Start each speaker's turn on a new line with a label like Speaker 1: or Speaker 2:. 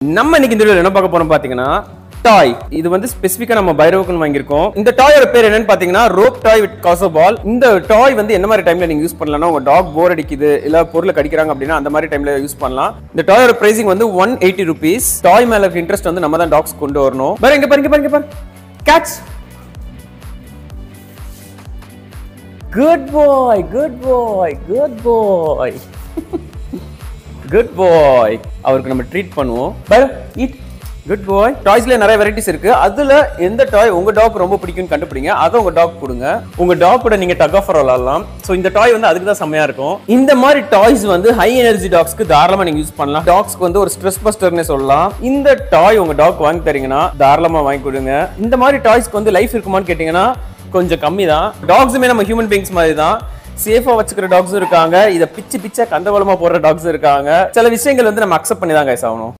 Speaker 1: நம்ம இன்னைக்கு இந்த வீடியோல என்ன பார்க்க போறோம் பாத்தீங்கன்னா டாய் இது வந்து ஸ்பெசிஃபிக்கா நம்ம பைரோக்குன்னு வாங்கியிருக்கோம் இந்த டாயோட பேர் என்னன்னு பாத்தீங்கன்னா ரோப் டாய் வித் காசோ பால் இந்த டாய் வந்து என்ன மாதிரி டைம்ல நீங்க யூஸ் பண்ணலாம்னா உங்க டாக் போர் அடிக்குது இல்ல பொருளை கடிக்கிறாங்க அப்படின்னா அந்த மாதிரி டைம்ல யூஸ் பண்ணலாம் இந்த டாயோட பிரைசிங் வந்து ஒன் எயிட்டி ருபீஸ் டாய் மேல இருக்க இன்ட்ரெஸ்ட் வந்து நம்ம தான் டாக்ஸ் கொண்டு வரணும் பாரு இங்க பாருங்க பாருங்க பாரு catch good boy good boy good boy good boy அவருக்கு நம்ம ட்ரீட் பண்ணுவோம் பாரு ஈட் குட் பாய் டாய்ஸ்ல நிறைய வெரைட்டிஸ் இருக்கு அதுல எந்த டாய் உங்க டாக் ரொம்ப பிடிக்கும்னு கண்டுபிடிங்க அதை உங்க டாக் கொடுங்க உங்க டாக் கூட நீங்க டக் ஆஃபர் விளாடலாம் ஸோ இந்த டாய் வந்து அதுக்கு தான் செம்மையா இருக்கும் இந்த மாதிரி டாய்ஸ் வந்து ஹை எனர்ஜி டாக்ஸ்க்கு தாராளமா நீங்க யூஸ் பண்ணலாம் டாக்ஸ்க்கு வந்து ஒரு ஸ்ட்ரெஸ் பஸ்டர்னே சொல்லலாம் இந்த டாய் உங்க டாக் வாங்கி தரீங்கன்னா தாராளமா வாங்கி கொடுங்க இந்த மாதிரி டாய்ஸ்க்கு வந்து லைஃப் இருக்குமான்னு கேட்டீங்கன்னா கொஞ்சம் கம்மி தான் டாக்ஸுமே நம்ம ஹியூமன் பீங்ஸ் மாதிரி தான் சேஃபா வச்சுக்கிற டாக்ஸும் இருக்காங்க இதை பிச்சு பிச்சா கந்தவளமா போடுற டாக்ஸும் இருக்காங்க சில விஷயங்கள் வந்து நம்ம அக்செப்ட் பண்ணி தான் கைஸ் ஆகணும்